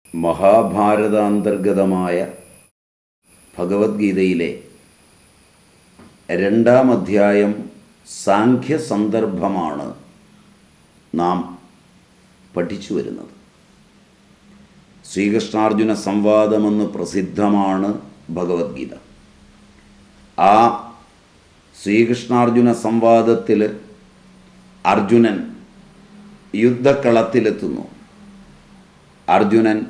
മഹാഭാരതാന്തർഗതമായ ഭഗവത്ഗീതയിലെ രണ്ടാം അധ്യായം സാഖ്യ സന്ദർഭമാണ് നാം പഠിച്ചു വരുന്നത് ശ്രീകൃഷ്ണാർജുന സംവാദമെന്ന് പ്രസിദ്ധമാണ് ഭഗവത്ഗീത ആ ശ്രീകൃഷ്ണാർജുന സംവാദത്തിൽ അർജുനൻ യുദ്ധക്കളത്തിലെത്തുന്നു അർജുനൻ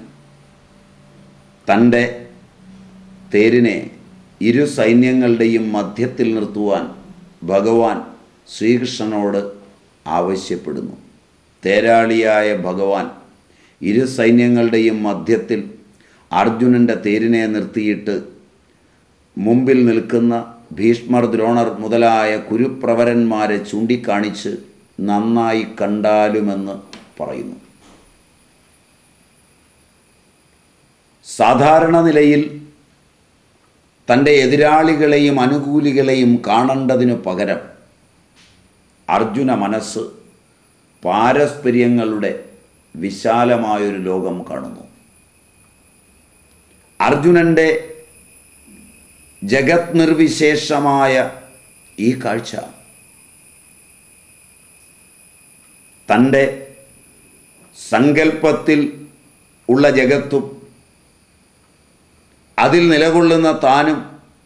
തൻ്റെ തേരിനെ ഇരു സൈന്യങ്ങളുടെയും മധ്യത്തിൽ നിർത്തുവാൻ ഭഗവാൻ ശ്രീകൃഷ്ണനോട് ആവശ്യപ്പെടുന്നു തേരാളിയായ ഭഗവാൻ ഇരു സൈന്യങ്ങളുടെയും മധ്യത്തിൽ അർജുനൻ്റെ തേരിനെ നിർത്തിയിട്ട് മുമ്പിൽ നിൽക്കുന്ന ഭീഷ്മർ ദ്രോണർ മുതലായ കുരുപ്രവരന്മാരെ ചൂണ്ടിക്കാണിച്ച് നന്നായി കണ്ടാലുമെന്ന് പറയുന്നു സാധാരണ നിലയിൽ തൻ്റെ എതിരാളികളെയും അനുകൂലികളെയും കാണേണ്ടതിനു പകരം അർജുന മനസ്സ് പാരസ്പര്യങ്ങളുടെ വിശാലമായൊരു ലോകം കാണുന്നു അർജുനൻ്റെ ജഗത് നിർവിശേഷമായ ഈ കാഴ്ച തൻ്റെ സങ്കല്പത്തിൽ ഉള്ള ജഗത്തും അതിൽ നിലകൊള്ളുന്ന താനും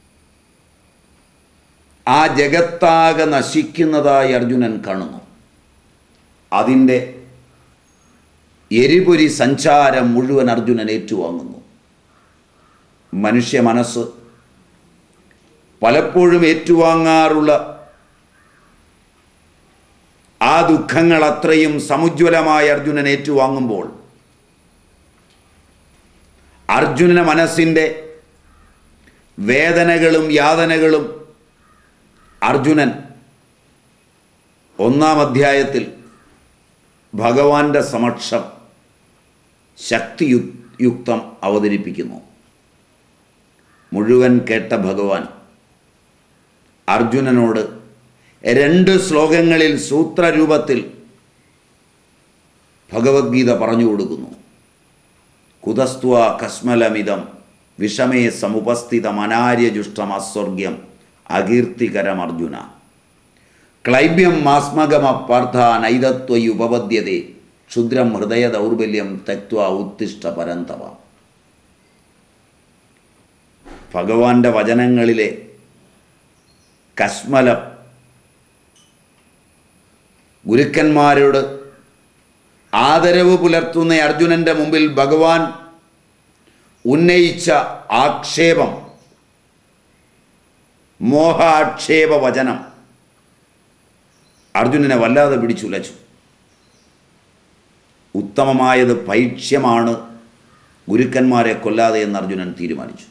ആ ജഗത്താകെ നശിക്കുന്നതായി അർജുനൻ കാണുന്നു അതിൻ്റെ എരിപൊരി സഞ്ചാരം മുഴുവൻ അർജുനൻ ഏറ്റുവാങ്ങുന്നു മനുഷ്യ മനസ്സ് പലപ്പോഴും ഏറ്റുവാങ്ങാറുള്ള ആ ദുഃഖങ്ങൾ അത്രയും സമുജ്വലമായി അർജുനൻ ഏറ്റുവാങ്ങുമ്പോൾ അർജുനന മനസ്സിൻ്റെ വേദനകളും യാതനകളും അർജുനൻ ഒന്നാം അധ്യായത്തിൽ ഭഗവാന്റെ സമക്ഷം ശക്തിയു യുക്തം അവതരിപ്പിക്കുന്നു മുഴുവൻ കേട്ട ഭഗവാൻ അർജുനനോട് രണ്ട് ശ്ലോകങ്ങളിൽ സൂത്രരൂപത്തിൽ ഭഗവത്ഗീത പറഞ്ഞു കൊടുക്കുന്നു കുതസ്ത്വ കസ്മലമിതം വിഷമേ സമുപസ്ഥിതം അനാര്യജുഷ്ടം അസ്വർഗ്യം അകീർത്തികരം അർജുന ക്ലൈബ്യം മാസ്മകമപ്പാർത്ഥ നൈതത്വയുപപദ്യതേ ക്ഷുദ്രം ഹൃദയ ദൗർബല്യം തെക്വ ഉത്തിഷ്ട പരന്തവ ഭഗവാന്റെ വചനങ്ങളിലെ കസ്മലം ഗുരുക്കന്മാരോട് ആദരവ് പുലർത്തുന്ന അർജുനൻ്റെ മുമ്പിൽ ഭഗവാൻ ഉന്നയിച്ച ആക്ഷേപം മോഹാക്ഷേപ വചനം അർജുനനെ വല്ലാതെ പിടിച്ചുലച്ചു ഉത്തമമായത് പൈക്ഷ്യമാണ് ഗുരുക്കന്മാരെ കൊല്ലാതെ എന്ന് അർജുനൻ തീരുമാനിച്ചു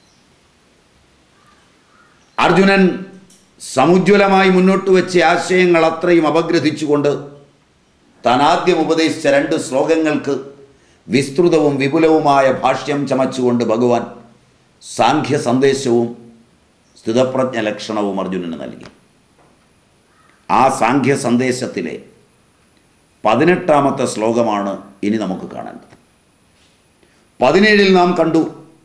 അർജുനൻ സമുജ്വലമായി മുന്നോട്ട് വെച്ച ആശയങ്ങൾ അത്രയും അപഗ്രഥിച്ചുകൊണ്ട് താൻ ആദ്യം ഉപദേശിച്ച രണ്ട് ശ്ലോകങ്ങൾക്ക് വിസ്തൃതവും വിപുലവുമായ ഭാഷ്യം ചമച്ചുകൊണ്ട് ഭഗവാൻ സാഖ്യ സന്ദേശവും സ്ഥിതപ്രജ്ഞ ലക്ഷണവും അർജുനന് നൽകി ആ സാഖ്യ സന്ദേശത്തിലെ പതിനെട്ടാമത്തെ ശ്ലോകമാണ് ഇനി നമുക്ക് കാണേണ്ടത് പതിനേഴിൽ നാം കണ്ടു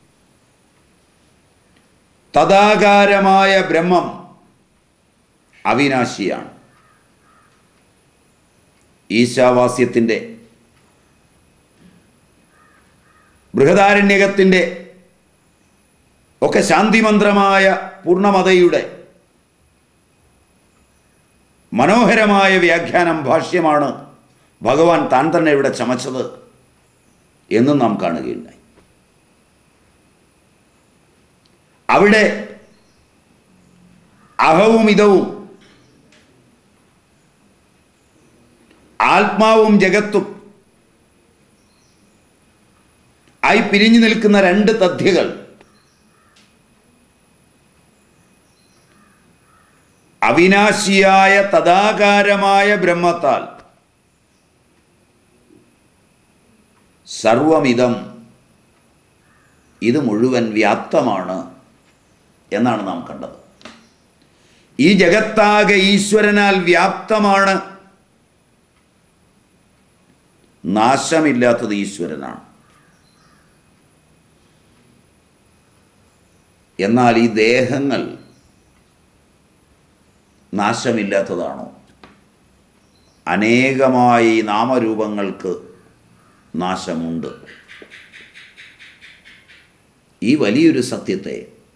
തഥാകാരമായ ബ്രഹ്മം അവിനാശിയാണ് ഈശാവാസ്യത്തിൻ്റെ ബൃഹദാരണ്യകത്തിൻ്റെ ഒക്കെ ശാന്തിമന്ത്രമായ പൂർണ്ണമതയുടെ മനോഹരമായ വ്യാഖ്യാനം ഭാഷ്യമാണ് ഭഗവാൻ താൻ തന്നെ ഇവിടെ ചമച്ചത് എന്നും നാം കാണുകയുണ്ടായി അവിടെ അഹവും ഇതവും ആത്മാവും ജഗത്തും ആയി പിരിഞ്ഞു നിൽക്കുന്ന രണ്ട് തഥ്യകൾ അവിനാശിയായ തഥാകാരമായ ബ്രഹ്മത്താൽ സർവമിതം ഇത് മുഴുവൻ വ്യാപ്തമാണ് എന്നാണ് നാം കണ്ടത് ഈ ജഗത്താകെ ഈശ്വരനാൽ വ്യാപ്തമാണ് നാശമില്ലാത്തത് ഈശ്വരനാണ് എന്നാൽ ഈ ദേഹങ്ങൾ നാശമില്ലാത്തതാണോ അനേകമായി നാമരൂപങ്ങൾക്ക് നാശമുണ്ട് ഈ വലിയൊരു സത്യത്തെ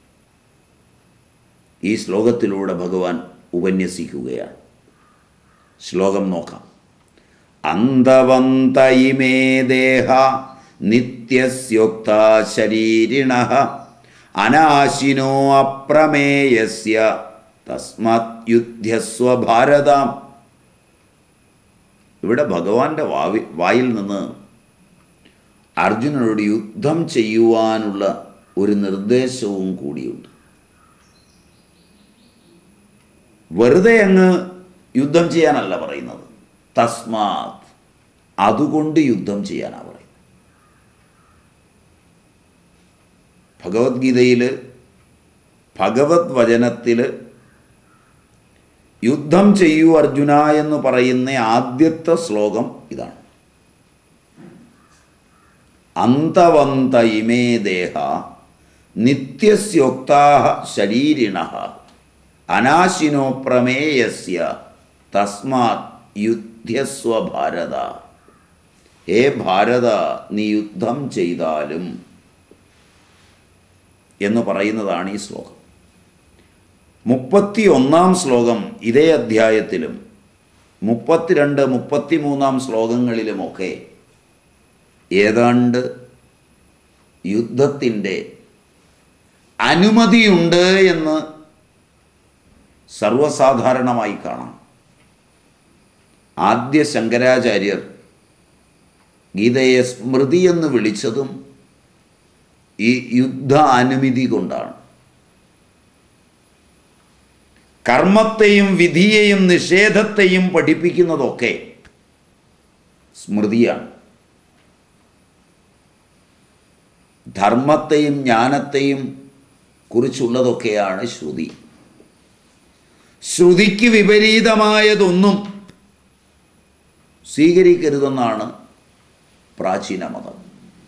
ഈ ശ്ലോകത്തിലൂടെ ഭഗവാൻ ഉപന്യസിക്കുകയാണ് ശ്ലോകം നോക്കാം അന്തവന്ത ഇമേ ദേഹ നിത്യസ്യോക്ത ശരീരിണ അനാശിനോ അപ്രമേയസ്യ തസ്മാത് യുദ്ധ്യസ്വ ഭാരതാം ഇവിടെ ഭഗവാന്റെ വാവി വായിൽ നിന്ന് അർജുനനോട് യുദ്ധം ചെയ്യുവാനുള്ള ഒരു നിർദ്ദേശവും കൂടിയുണ്ട് വെറുതെ അങ്ങ് യുദ്ധം ചെയ്യാനല്ല പറയുന്നത് തസ്മാത് അതുകൊണ്ട് യുദ്ധം ചെയ്യാനാണ് പറയുന്നത് ഭഗവത്ഗീതയിൽ ഭഗവത് വചനത്തിൽ യുദ്ധം ചെയ്യൂ അർജുന എന്ന് പറയുന്ന ആദ്യത്തെ ശ്ലോകം ഇതാണ് അന്തവന്ത ഇമേ ദേഹ നിത്യസ്യോക്താ ശരീരിണ അനാശിനോ പ്രമേയസ്യ തസ്മാത് യുദ്ധ്യസ്വ ഭാരത ഹേ ഭാരത നീ യുദ്ധം ചെയ്താലും എന്ന് പറയുന്നതാണ് ഈ ശ്ലോകം മുപ്പത്തി ഒന്നാം ശ്ലോകം ഇതേ അധ്യായത്തിലും മുപ്പത്തിരണ്ട് മുപ്പത്തിമൂന്നാം ശ്ലോകങ്ങളിലുമൊക്കെ ഏതാണ്ട് യുദ്ധത്തിൻ്റെ അനുമതിയുണ്ട് എന്ന് സർവസാധാരണമായി കാണാം ആദ്യ ശങ്കരാചാര്യർ ഗീതയെ സ്മൃതി എന്ന് വിളിച്ചതും ഈ യുദ്ധ അനുമതി കൊണ്ടാണ് കർമ്മത്തെയും വിധിയെയും നിഷേധത്തെയും പഠിപ്പിക്കുന്നതൊക്കെ സ്മൃതിയാണ് ധർമ്മത്തെയും ജ്ഞാനത്തെയും കുറിച്ചുള്ളതൊക്കെയാണ് ശ്രുതി ശ്രുതിക്ക് വിപരീതമായതൊന്നും സ്വീകരിക്കരുതെന്നാണ് പ്രാചീന മതം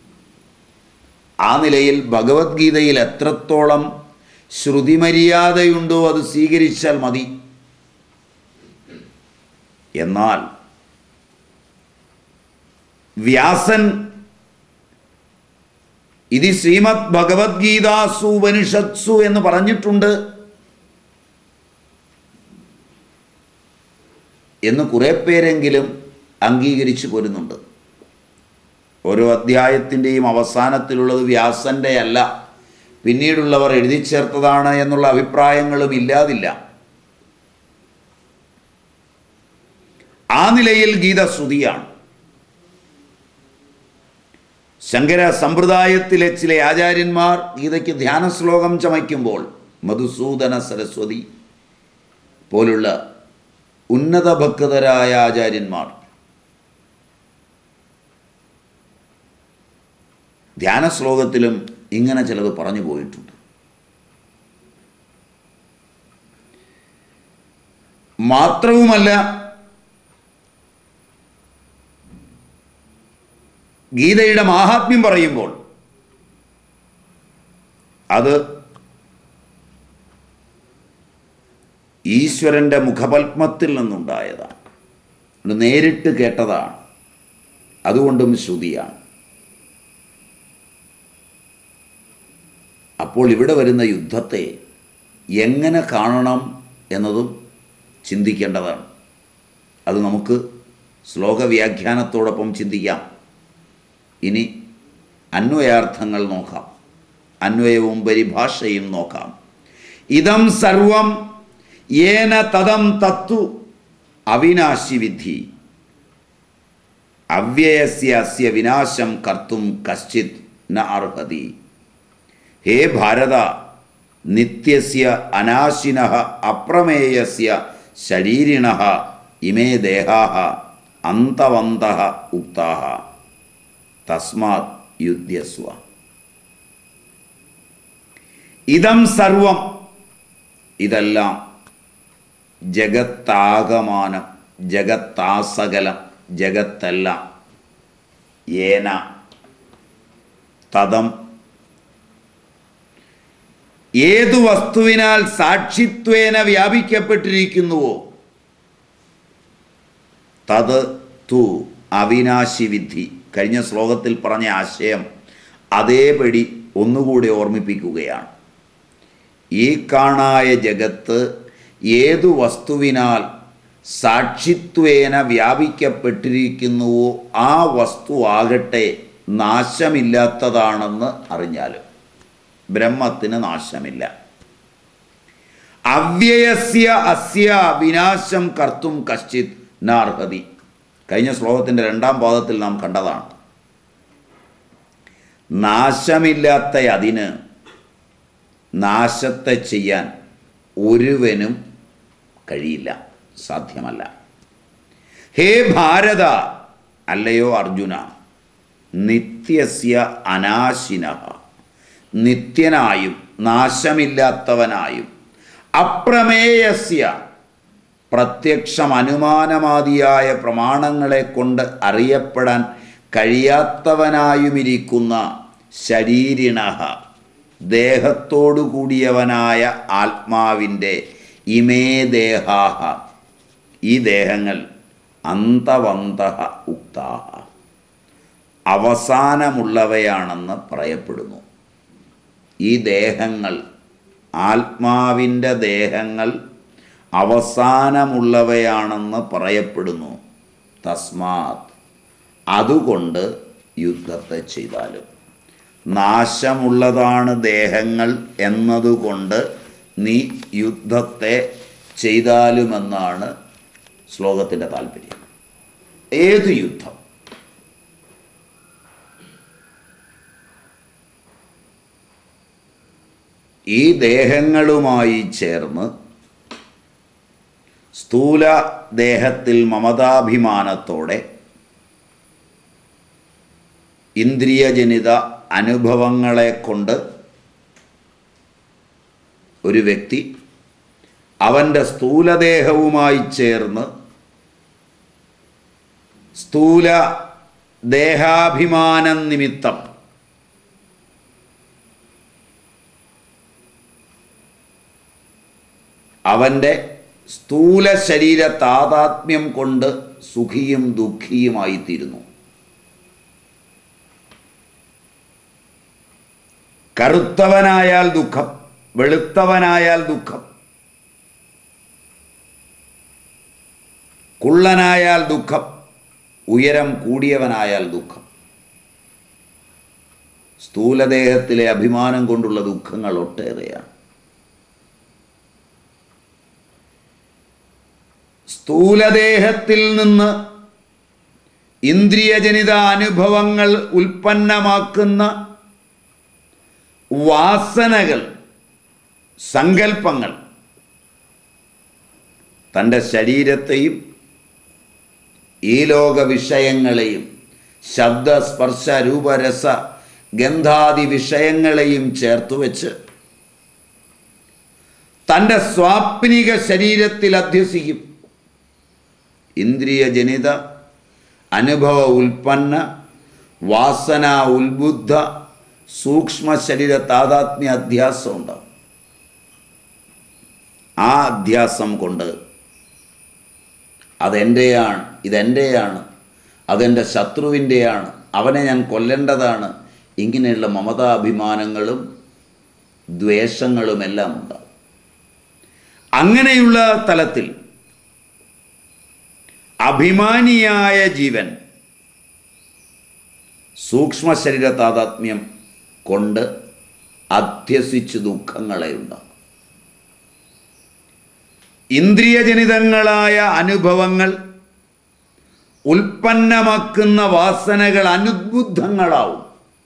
ആ നിലയിൽ ഭഗവത്ഗീതയിൽ എത്രത്തോളം ശ്രുതിമര്യാദയുണ്ടോ അത് സ്വീകരിച്ചാൽ മതി എന്നാൽ വ്യാസൻ ഇത് ശ്രീമദ് ഭഗവത്ഗീതാസു ഉപനിഷത്സു എന്ന് പറഞ്ഞിട്ടുണ്ട് എന്ന് കുറേ പേരെങ്കിലും അംഗീകരിച്ചു പോരുന്നുണ്ട് ഓരോ അധ്യായത്തിൻ്റെയും അവസാനത്തിലുള്ളത് വ്യാസൻ്റെ അല്ല പിന്നീടുള്ളവർ എഴുതി ചേർത്തതാണ് എന്നുള്ള അഭിപ്രായങ്ങളും ഇല്ലാതില്ല ആ നിലയിൽ ഗീത ശ്രുതിയാണ് ശങ്കര സമ്പ്രദായത്തിലെ ചില ആചാര്യന്മാർ ഗീതയ്ക്ക് ധ്യാന ശ്ലോകം ചമയ്ക്കുമ്പോൾ മധുസൂദന സരസ്വതി പോലുള്ള ഉന്നത ഭക്തരായ ആചാര്യന്മാർ ധ്യാന ശ്ലോകത്തിലും ഇങ്ങനെ ചിലത് പറഞ്ഞു പോയിട്ടുണ്ട് മാത്രവുമല്ല ഗീതയുടെ മാഹാത്മ്യം പറയുമ്പോൾ അത് ഈശ്വരൻ്റെ മുഖപത്മത്തിൽ നിന്നുണ്ടായതാണ് അത് നേരിട്ട് കേട്ടതാണ് അതുകൊണ്ടും ശ്രുതിയാണ് അപ്പോൾ ഇവിടെ വരുന്ന യുദ്ധത്തെ എങ്ങനെ കാണണം എന്നതും ചിന്തിക്കേണ്ടതാണ് അത് നമുക്ക് ശ്ലോക വ്യാഖ്യാനത്തോടൊപ്പം ചിന്തിക്കാം ഇനി അന്വയാർത്ഥങ്ങൾ നോക്കാം അന്വയവും പരിഭാഷയും നോക്കാം ഇതം സർവം ഏന തദം തത്തു അവിനാശി വിധി അവ്യയസ്യ അസ്യ വിനാശം കർത്തും കശ്ചിത് ന അർഹതി ഹേ ഭാരത നിത്യസ്യ അനാശിന അപ്രമേയസ്യ ശരീരിണ ഇമേ ദേഹാ അന്തവന്ത ഉക്താ തസ്മാത് യുദ്ധ്യസ്വ ഇതം സർവം ഇതെല്ലാം ജഗത്താകമാനം ജഗത്താസകലം ജഗത്തെല്ലാം ഏന തതം ഏതു വസ്തുവിനാൽ സാക്ഷിത്വേന വ്യാപിക്കപ്പെട്ടിരിക്കുന്നുവോ തത് തു അവിനാശി വിധി കഴിഞ്ഞ ശ്ലോകത്തിൽ പറഞ്ഞ ആശയം അതേപടി ഒന്നുകൂടി ഓർമ്മിപ്പിക്കുകയാണ് ഈ കാണായ ജഗത്ത് ഏതു വസ്തുവിനാൽ സാക്ഷിത്വേന വ്യാപിക്കപ്പെട്ടിരിക്കുന്നുവോ ആ വസ്തു ആകട്ടെ നാശമില്ലാത്തതാണെന്ന് അറിഞ്ഞാലും ബ്രഹ്മത്തിന് നാശമില്ല അവ്യയസ്യ അസ്യ വിനാശം കർത്തും കശ്ചിത് നാർഹതി കഴിഞ്ഞ ശ്ലോകത്തിൻ്റെ രണ്ടാം പാദത്തിൽ നാം കണ്ടതാണ് നാശമില്ലാത്ത അതിന് നാശത്തെ ചെയ്യാൻ ഒരുവനും കഴിയില്ല സാധ്യമല്ല ഹേ ഭാരത അല്ലയോ അർജുന നിത്യസ്യ അനാശിന നിത്യനായും നാശമില്ലാത്തവനായും അപ്രമേയസ്യ പ്രത്യക്ഷം അനുമാനമാദിയായ പ്രമാണങ്ങളെ കൊണ്ട് അറിയപ്പെടാൻ കഴിയാത്തവനായുമിരിക്കുന്ന ശരീരിണ ദേഹത്തോടു കൂടിയവനായ ആത്മാവിൻ്റെ ഇമേ ദേഹാഹ ഈ ദേഹങ്ങൾ അന്തവന്ത ഉക്താഹ അവസാനമുള്ളവയാണെന്ന് പറയപ്പെടുന്നു ഈ ദേഹങ്ങൾ ആത്മാവിൻ്റെ ദേഹങ്ങൾ അവസാനമുള്ളവയാണെന്ന് പറയപ്പെടുന്നു തസ്മാത് അതുകൊണ്ട് യുദ്ധത്തെ ചെയ്താലും നാശമുള്ളതാണ് ദേഹങ്ങൾ എന്നതുകൊണ്ട് നീ യുദ്ധത്തെ ചെയ്താലുമെന്നാണ് ശ്ലോകത്തിൻ്റെ താല്പര്യം ഏത് യുദ്ധം ഈ ദേഹങ്ങളുമായി ചേർന്ന് സ്ഥൂല ദേഹത്തിൽ മമതാഭിമാനത്തോടെ ഇന്ദ്രിയജനിത അനുഭവങ്ങളെ കൊണ്ട് ഒരു വ്യക്തി അവൻ്റെ സ്ഥൂലദേഹവുമായി ചേർന്ന് സ്ഥൂല ദേഹാഭിമാനം നിമിത്തം അവൻ്റെ സ്ഥൂല ശരീര താതാത്മ്യം കൊണ്ട് സുഖിയും ദുഃഖിയുമായിത്തീരുന്നു കറുത്തവനായാൽ ദുഃഖം വെളുത്തവനായാൽ ദുഃഖം കുള്ളനായാൽ ദുഃഖം ഉയരം കൂടിയവനായാൽ ദുഃഖം സ്ഥൂലദേഹത്തിലെ അഭിമാനം കൊണ്ടുള്ള ദുഃഖങ്ങൾ ഒട്ടേറെയാണ് സ്ഥൂലദേഹത്തിൽ നിന്ന് ഇന്ദ്രിയജനിത അനുഭവങ്ങൾ ഉൽപ്പന്നമാക്കുന്ന വാസനകൾ സങ്കല്പങ്ങൾ തൻ്റെ ശരീരത്തെയും ഈ ലോക വിഷയങ്ങളെയും ശബ്ദ സ്പർശ രൂപരസ ഗന്ധാദി വിഷയങ്ങളെയും ചേർത്ത് വെച്ച് തൻ്റെ സ്വാപ്നിക ശരീരത്തിൽ അധ്യസിക്കും ഇന്ദ്രിയജനിത അനുഭവ ഉൽപ്പന്ന വാസന ഉത്ബുദ്ധ സൂക്ഷ്മ ശരീര താതാത്മ്യ അധ്യാസം ഉണ്ടാവും ആ അധ്യാസം കൊണ്ട് അതെൻ്റെയാണ് ഇതെൻ്റെയാണ് അതെൻ്റെ ശത്രുവിൻ്റെയാണ് അവനെ ഞാൻ കൊല്ലേണ്ടതാണ് ഇങ്ങനെയുള്ള മമതാഭിമാനങ്ങളും ദ്വേഷങ്ങളുമെല്ലാം ഉണ്ടാവും അങ്ങനെയുള്ള തലത്തിൽ അഭിമാനിയായ ജീവൻ സൂക്ഷ്മ ശരീര താതാത്മ്യം കൊണ്ട് അധ്യസിച്ച് ദുഃഖങ്ങളെ ഉണ്ടാക്കും ഇന്ദ്രിയജനിതങ്ങളായ അനുഭവങ്ങൾ ഉൽപ്പന്നമാക്കുന്ന വാസനകൾ അനുദ്ബുദ്ധങ്ങളാവും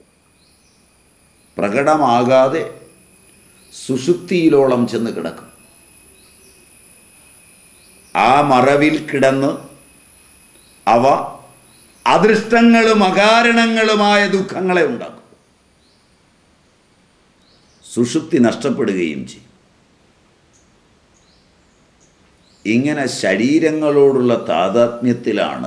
പ്രകടമാകാതെ സുഷുപ്തിയിലോളം ചെന്ന് കിടക്കും ആ മറവിൽ കിടന്ന് അവ അദൃഷ്ടങ്ങളും അകാരണങ്ങളുമായ ദുഃഖങ്ങളെ ഉണ്ടാക്കും സുഷുപ്തി നഷ്ടപ്പെടുകയും ചെയ്യും ഇങ്ങനെ ശരീരങ്ങളോടുള്ള താതാത്മ്യത്തിലാണ്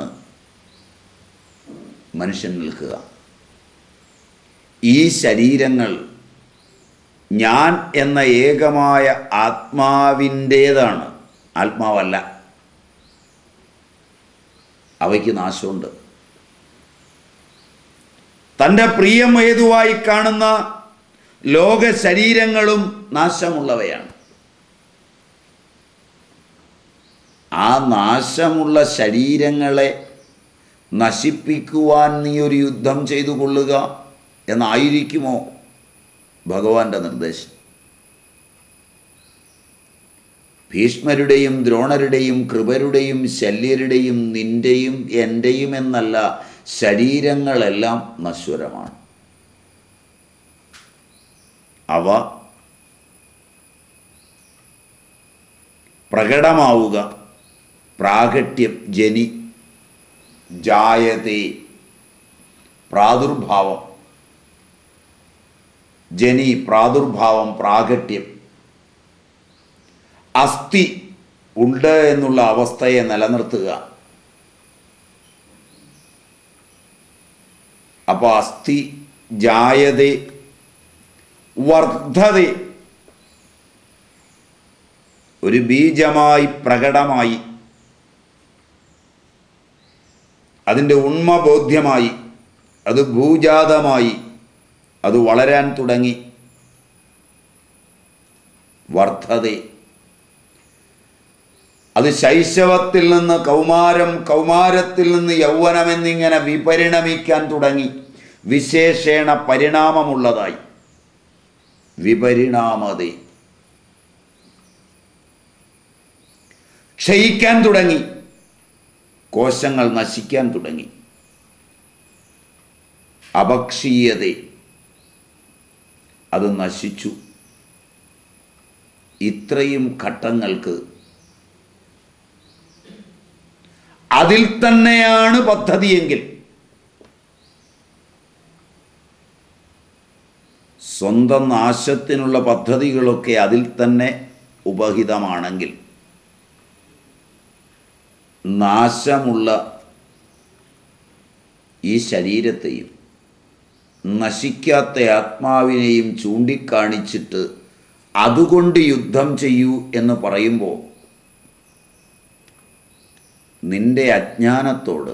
മനുഷ്യൻ നിൽക്കുക ഈ ശരീരങ്ങൾ ഞാൻ എന്ന ഏകമായ ആത്മാവിൻ്റേതാണ് ആത്മാവല്ല അവയ്ക്ക് നാശമുണ്ട് തൻ്റെ പ്രിയം ഹേതുവായി കാണുന്ന ലോക ശരീരങ്ങളും നാശമുള്ളവയാണ് ആ നാശമുള്ള ശരീരങ്ങളെ നശിപ്പിക്കുവാൻ നീ ഒരു യുദ്ധം ചെയ്തു കൊള്ളുക എന്നായിരിക്കുമോ ഭഗവാന്റെ നിർദ്ദേശം ഭീഷ്മരുടെയും ദ്രോണരുടെയും കൃപരുടെയും ശല്യരുടെയും നിന്റെയും എൻ്റെയും എന്നല്ല ശരീരങ്ങളെല്ലാം നശ്വരമാണ് അവ പ്രകടമാവുക പ്രാഗട്യം ജനി ജായതേ പ്രാദുർഭാവം ജനി പ്രാദുർഭാവം പ്രാഗട്യം അസ്ഥി ഉണ്ട് എന്നുള്ള അവസ്ഥയെ നിലനിർത്തുക അപ്പോൾ അസ്ഥി ജായതേ വർദ്ധത ഒരു ബീജമായി പ്രകടമായി അതിൻ്റെ ഉണ്മബോധ്യമായി അത് ഭൂജാതമായി അത് വളരാൻ തുടങ്ങി വർദ്ധത അത് ശൈശവത്തിൽ നിന്ന് കൗമാരം കൗമാരത്തിൽ നിന്ന് യൗവനം എന്നിങ്ങനെ വിപരിണമിക്കാൻ തുടങ്ങി വിശേഷേണ പരിണാമമുള്ളതായി വിപരിണാമതേ ക്ഷയിക്കാൻ തുടങ്ങി കോശങ്ങൾ നശിക്കാൻ തുടങ്ങി അപക്ഷീയത അത് നശിച്ചു ഇത്രയും ഘട്ടങ്ങൾക്ക് അതിൽ തന്നെയാണ് പദ്ധതിയെങ്കിൽ സ്വന്തം നാശത്തിനുള്ള പദ്ധതികളൊക്കെ അതിൽ തന്നെ ഉപഹിതമാണെങ്കിൽ നാശമുള്ള ഈ ശരീരത്തെയും നശിക്കാത്ത ആത്മാവിനെയും ചൂണ്ടിക്കാണിച്ചിട്ട് അതുകൊണ്ട് യുദ്ധം ചെയ്യൂ എന്ന് പറയുമ്പോൾ നിന്റെ അജ്ഞാനത്തോട്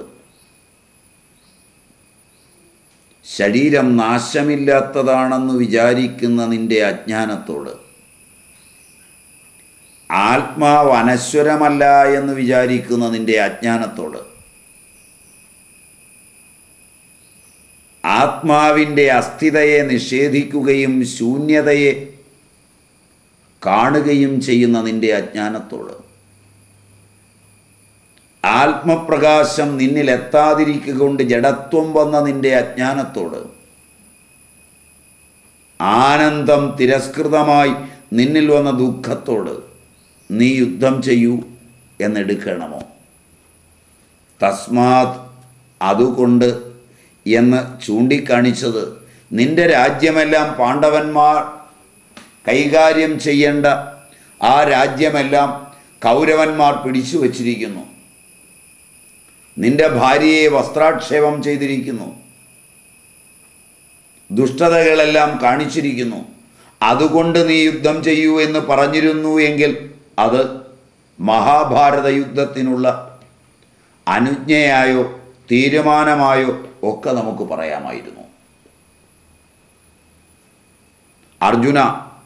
ശരീരം നാശമില്ലാത്തതാണെന്ന് വിചാരിക്കുന്ന നിന്റെ അജ്ഞാനത്തോട് ആത്മാവ് അനശ്വരമല്ല എന്ന് വിചാരിക്കുന്ന നിന്റെ അജ്ഞാനത്തോട് ആത്മാവിൻ്റെ അസ്ഥിതയെ നിഷേധിക്കുകയും ശൂന്യതയെ കാണുകയും ചെയ്യുന്ന നിന്റെ അജ്ഞാനത്തോട് ആത്മപ്രകാശം നിന്നിൽ എത്താതിരിക്കുക കൊണ്ട് ജഡത്വം വന്ന നിന്റെ അജ്ഞാനത്തോട് ആനന്ദം തിരസ്കൃതമായി നിന്നിൽ വന്ന ദുഃഖത്തോട് നീ യുദ്ധം ചെയ്യൂ എന്നെടുക്കണമോ തസ്മാത് അതുകൊണ്ട് എന്ന് ചൂണ്ടിക്കാണിച്ചത് നിന്റെ രാജ്യമെല്ലാം പാണ്ഡവന്മാർ കൈകാര്യം ചെയ്യേണ്ട ആ രാജ്യമെല്ലാം കൗരവന്മാർ പിടിച്ചു വച്ചിരിക്കുന്നു നിന്റെ ഭാര്യയെ വസ്ത്രാക്ഷേപം ചെയ്തിരിക്കുന്നു ദുഷ്ടതകളെല്ലാം കാണിച്ചിരിക്കുന്നു അതുകൊണ്ട് നീ യുദ്ധം ചെയ്യൂ എന്ന് പറഞ്ഞിരുന്നു എങ്കിൽ അത് മഹാഭാരത യുദ്ധത്തിനുള്ള അനുജ്ഞയായോ തീരുമാനമായോ ഒക്കെ നമുക്ക് പറയാമായിരുന്നു അർജുന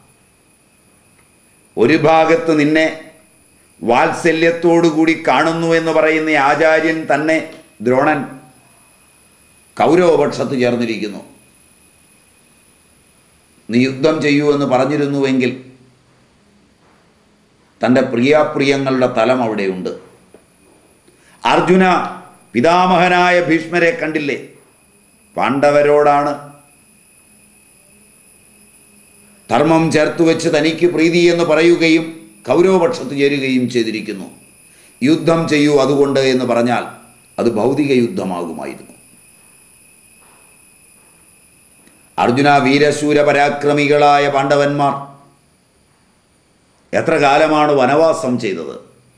ഒരു ഭാഗത്ത് നിന്നെ വാത്സല്യത്തോടുകൂടി കാണുന്നു എന്ന് പറയുന്ന ഈ ആചാര്യൻ തന്നെ ദ്രോണൻ കൗരവപക്ഷത്ത് ചേർന്നിരിക്കുന്നു നീ യുദ്ധം ചെയ്യൂ എന്ന് പറഞ്ഞിരുന്നുവെങ്കിൽ തൻ്റെ പ്രിയാപ്രിയങ്ങളുടെ തലം അവിടെയുണ്ട് അർജുന പിതാമഹനായ ഭീഷ്മരെ കണ്ടില്ലേ പാണ്ഡവരോടാണ് ധർമ്മം ചേർത്ത് വെച്ച് തനിക്ക് പ്രീതി എന്ന് പറയുകയും കൗരവപക്ഷത്ത് ചേരുകയും ചെയ്തിരിക്കുന്നു യുദ്ധം ചെയ്യൂ അതുകൊണ്ട് എന്ന് പറഞ്ഞാൽ അത് ഭൗതിക യുദ്ധമാകുമായിരുന്നു അർജുന വീരശൂര പരാക്രമികളായ പാണ്ഡവന്മാർ എത്ര കാലമാണ് വനവാസം ചെയ്തത്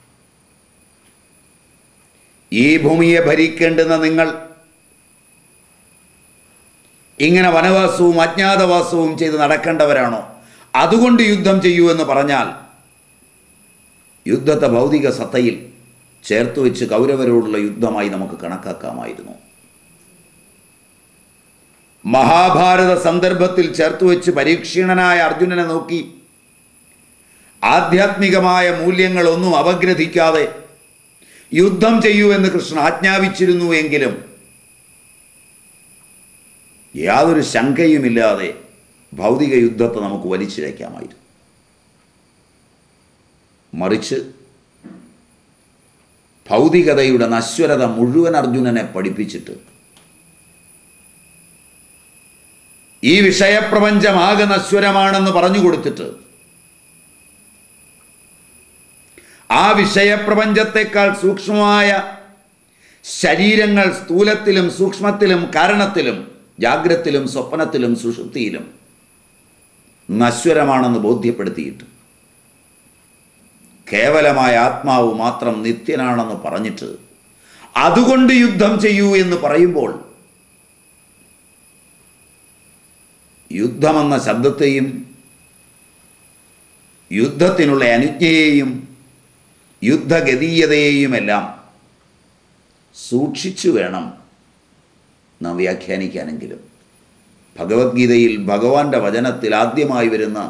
ഈ ഭൂമിയെ ഭരിക്കേണ്ടുന്ന നിങ്ങൾ ഇങ്ങനെ വനവാസവും അജ്ഞാതവാസവും ചെയ്ത് നടക്കേണ്ടവരാണോ അതുകൊണ്ട് യുദ്ധം ചെയ്യൂ എന്ന് പറഞ്ഞാൽ യുദ്ധത്തെ ഭൗതിക സത്തയിൽ ചേർത്ത് വെച്ച് കൗരവരോടുള്ള യുദ്ധമായി നമുക്ക് കണക്കാക്കാമായിരുന്നു മഹാഭാരത സന്ദർഭത്തിൽ ചേർത്ത് വെച്ച് പരീക്ഷീണനായ അർജുനനെ നോക്കി ആധ്യാത്മികമായ മൂല്യങ്ങളൊന്നും അപഗ്രഥിക്കാതെ യുദ്ധം ചെയ്യൂ എന്ന് കൃഷ്ണൻ ആജ്ഞാപിച്ചിരുന്നു എങ്കിലും യാതൊരു ശങ്കയുമില്ലാതെ ഭൗതിക യുദ്ധത്തെ നമുക്ക് വലിച്ചിഴയ്ക്കാമായിരുന്നു മറിച്ച് ഭൗതികതയുടെ നശ്വരത മുഴുവൻ അർജുനനെ പഠിപ്പിച്ചിട്ട് ഈ വിഷയപ്രപഞ്ചമാകെ നശ്വരമാണെന്ന് പറഞ്ഞു കൊടുത്തിട്ട് ആ വിഷയപ്രപഞ്ചത്തെക്കാൾ സൂക്ഷ്മമായ ശരീരങ്ങൾ സ്ഥൂലത്തിലും സൂക്ഷ്മത്തിലും കാരണത്തിലും ജാഗ്രത്തിലും സ്വപ്നത്തിലും സുഷുപ്തിയിലും നശ്വരമാണെന്ന് ബോധ്യപ്പെടുത്തിയിട്ട് കേവലമായ ആത്മാവ് മാത്രം നിത്യനാണെന്ന് പറഞ്ഞിട്ട് അതുകൊണ്ട് യുദ്ധം ചെയ്യൂ എന്ന് പറയുമ്പോൾ യുദ്ധമെന്ന ശബ്ദത്തെയും യുദ്ധത്തിനുള്ള അനുജ്ഞയെയും യുദ്ധഗതീയതയെയുമെല്ലാം സൂക്ഷിച്ചു വേണം നാം വ്യാഖ്യാനിക്കാനെങ്കിലും ഭഗവത്ഗീതയിൽ ഭഗവാന്റെ വചനത്തിൽ ആദ്യമായി വരുന്ന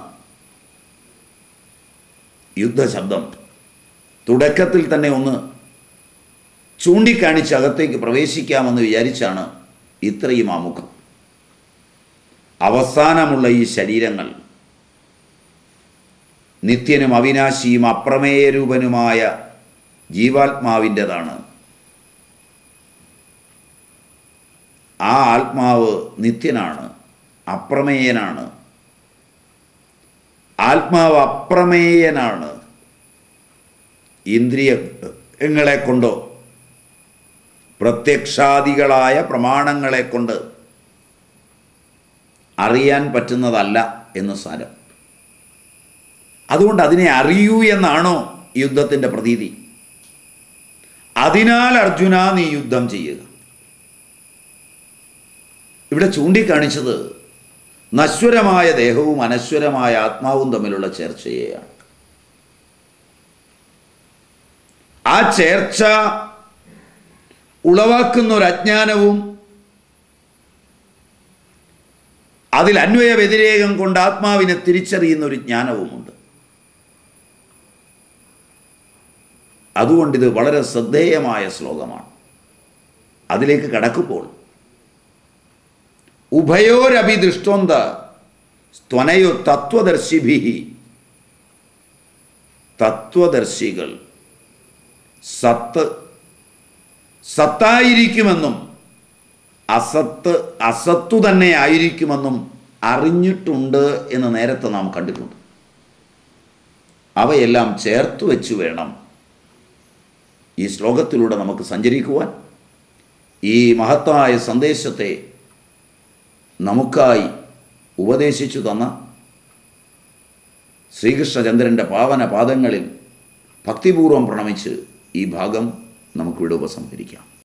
യുദ്ധശബ്ദം തുടക്കത്തിൽ തന്നെ ഒന്ന് ചൂണ്ടിക്കാണിച്ച് അകത്തേക്ക് പ്രവേശിക്കാമെന്ന് വിചാരിച്ചാണ് ഇത്രയും ആമുഖം അവസാനമുള്ള ഈ ശരീരങ്ങൾ നിത്യനും അവിനാശിയും അപ്രമേയരൂപനുമായ ജീവാത്മാവിൻ്റെതാണ് ആ ആത്മാവ് നിത്യനാണ് അപ്രമേയനാണ് ആത്മാവ് അപ്രമേയനാണ് ഇന്ദ്രിയങ്ങളെ കൊണ്ടോ പ്രത്യക്ഷാദികളായ പ്രമാണങ്ങളെ കൊണ്ട് അറിയാൻ പറ്റുന്നതല്ല എന്ന് സാരം അതുകൊണ്ട് അതിനെ അറിയൂ എന്നാണോ യുദ്ധത്തിൻ്റെ പ്രതീതി അതിനാൽ അർജുന നീ യുദ്ധം ചെയ്യുക ഇവിടെ ചൂണ്ടിക്കാണിച്ചത് നശ്വരമായ ദേഹവും അനശ്വരമായ ആത്മാവും തമ്മിലുള്ള ചേർച്ചയെയാണ് ആ ചേർച്ച ഉളവാക്കുന്ന ഒരു അജ്ഞാനവും അതിൽ അന്വയ വ്യതിരേകം കൊണ്ട് ആത്മാവിനെ തിരിച്ചറിയുന്ന ഒരു ജ്ഞാനവുമുണ്ട് അതുകൊണ്ടിത് വളരെ ശ്രദ്ധേയമായ ശ്ലോകമാണ് അതിലേക്ക് കടക്കുമ്പോൾ ഉഭയോരഭി ദൃഷ്ടോന്ത സ്ത്വനയോ തത്വദർശിഭി തത്വദർശികൾ സത്ത് സത്തായിരിക്കുമെന്നും അസത്ത് അസത്തു തന്നെ ആയിരിക്കുമെന്നും അറിഞ്ഞിട്ടുണ്ട് എന്ന് നേരത്തെ നാം കണ്ടിട്ടുണ്ട് അവയെല്ലാം ചേർത്ത് വെച്ച് വേണം ഈ ശ്ലോകത്തിലൂടെ നമുക്ക് സഞ്ചരിക്കുവാൻ ഈ മഹത്തായ സന്ദേശത്തെ നമുക്കായി ഉപദേശിച്ചു തന്ന ശ്രീകൃഷ്ണചന്ദ്രൻ്റെ പാവന പാദങ്ങളിൽ ഭക്തിപൂർവം പ്രണമിച്ച് ഈ ഭാഗം നമുക്കിവിടെ ഉപസംഹരിക്കാം